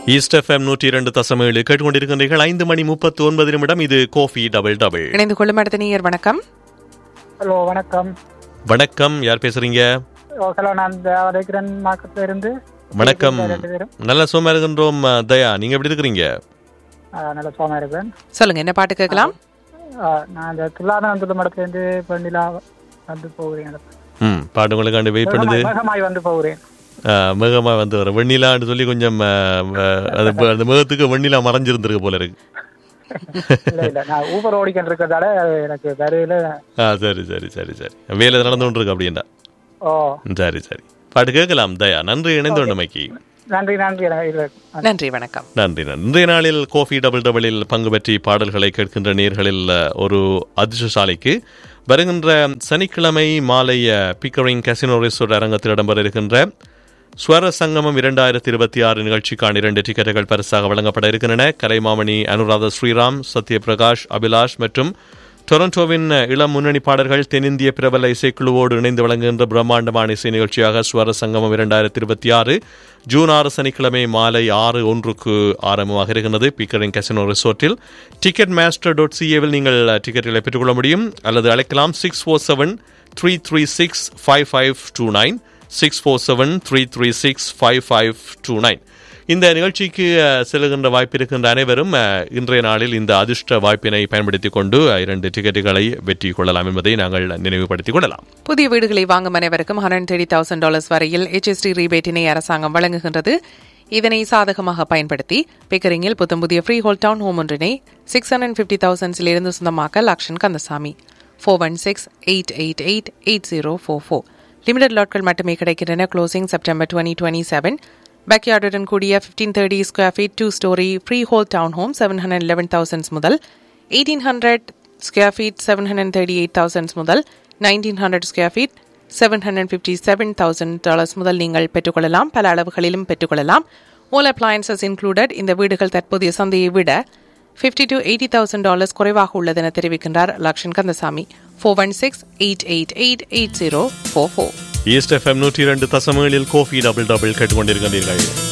East FM நூற்றி இரண்டு தசம் ஏழு கேட்டுக்கொண்டிருக்கின்றீர்கள் ஐந்து மணி முப்பத்தி ஒன்பது நிமிடம் இது கோஃபி டபுள் டபுள் இணைந்து கொள்ளும் அடுத்த நேயர் வணக்கம் ஹலோ வணக்கம் வணக்கம் யார் பேசுறீங்க ஓ, ஹலோ நான் தேவதேக்கிரன் மார்க்கெட்ல இருந்து வணக்கம் ரெண்டு பேரும் நல்ல சுகமா இருக்கின்றோம் அஹ், தயா நீங்க எப்படி இருக்கிறீங்க ஆ, நல்ல சுகமா இருக்கேன் சொல்லுங்க என்ன பாட்டு கேட்கலாம் ஆ, நான் இந்த துல்லாதனத்துல மடத்துலேருந்து பெண்ணிலா வந்து போகிறேன் ம் பாட்டு உங்களுக்காண்டு வெயிட் பண்ணுது வேகமாய் வேகமாய் வந்து போகிறேன் அஹ், மேகமா வந்து வர வெண்ணிலான்னு சொல்லி கொஞ்சம் அஹ், அஹ், அது ப- அந்த மேகத்துக்கு வெண்ணிலா மறைஞ்சிருந்திருக்கு போல இருக்கு இல்ல இல்ல நான் ஊபர் ஓடிக்கிட்டு இருக்கிறதால எனக்கு வரையில ஆ சரி சரி சரி சரி வேலை நடந்து கொண்டு இருக்கு அப்படின்டா ஓ சரி சரி பாட்டு கேட்கலாம் தயா நன்றி இணைந்து கொண்டமைக்கு நன்றி நன்றி எனக்கு இல்ல நன்றி வணக்கம் நன்றி நன்றி. இன்றைய நாளில் கோஃபி டபுள் டபுளில் பங்கு பெற்றி பாடல்களை கேட்கின்ற நேர்களில் ஒரு அதிர்ஷ்டசாலிக்கு வருகின்ற சனிக்கிழமை மாலை அஹ், பிக்கரிங் கசினோ ரிசோர்ட் அரங்கத்தில் இடம்பெற இருக்கின்ற ஸ்வர சங்கமம் இரண்டாயிரத்தி இருபத்தி ஆறு நிகழ்ச்சிக்கான இரண்டு டிக்கெட்டுகள் பரிசாக வழங்கப்பட இருக்கின்றன கலைமாமணி அனுராதா ஸ்ரீராம் சத்யபிரகாஷ் அபிலாஷ் மற்றும் டொரண்டோவின் இளம் முன்னணி பாடல்கள் தென்னிந்திய பிரபல இசைக்குழுவோடு இணைந்து வழங்குகின்ற பிரம்மாண்டமான இசை நிகழ்ச்சியாக ஸ்வர சங்கமம் இரண்டாயிரத்தி இருபத்தி ஆறு ஜூன் ஆறு சனிக்கிழமை மாலை ஆறு ஒன்றுக்கு ஆரம்பமாக இருக்கின்றது பிக்கரிங் கசினோ ரிசோர்ட்டில் டிக்கெட் மாஸ்டர் டாட் சிஏவில் நீங்கள் டிக்கெட்டுகளை பெற்றுக்கொள்ள முடியும் அல்லது அழைக்கலாம் six four seven three three six five five two nine six four seven three three six five five two nine இந்த நிகழ்ச்சிக்கு அஹ், செல்லுகின்ற வாய்ப்பு இருக்கின்ற அனைவரும் அஹ், இன்றைய நாளில் இந்த அதிர்ஷ்ட வாய்ப்பினை பயன்படுத்திக் கொண்டு அஹ், இரண்டு டிக்கெட்டுகளை வெற்றி கொள்ளலாம் என்பதை நாங்கள் நினைவுபடுத்திக் கொள்ளலாம் புதிய வீடுகளை வாங்கும் அனைவருக்கும் ஹண்ட்ரட் தேர்ட்டி தௌசண்ட் டாலர்ஸ் வரையில் HST ரீபேட்டினை அரசாங்கம் வழங்குகின்றது இதனை சாதகமாக பயன்படுத்தி பிக்கரிங்கில் புத்தம் புதிய ஃப்ரீ ஹோல் டவுன் ஹோம் ஒன்றினை சிக்ஸ் ஹண்ட்ரட் ஃபிஃப்டி தௌசண்ட்ஸிலிருந்து சொந்தமாக்க Lakshan Kandasamy four one six eight eight eight eight zero four four limited லாட்கள் மட்டுமே கிடைக்கின்றன closing September twenty twenty seven பேக்யார்டுடன் கூடிய fifteen thirty square feet two storey freehold town home seven hundred eleven thousands முதல் eighteen hundred square feet seven hundred thirty eight thousands முதல் nineteen hundred square feet seven hundred fifty seven thousand dollars முதல் நீங்கள் பெற்றுக்கொள்ளலாம் பல அளவுகளிலும் பெற்றுக்கொள்ளலாம் all appliances included இந்த வீடுகள் தற்போதைய சந்தையை விட fifty two eighty thousand dollars குறைவாக உள்ளது என தெரிவிக்கின்றார் Lakshan Kandasamy four one six eight eight eight eight zero four four East FM நூற்றி இரண்டு தசமேழில் கோஃபி டபுள் டபுள் கேட்டுக்கொண்டிருக்கின்றீர்கள்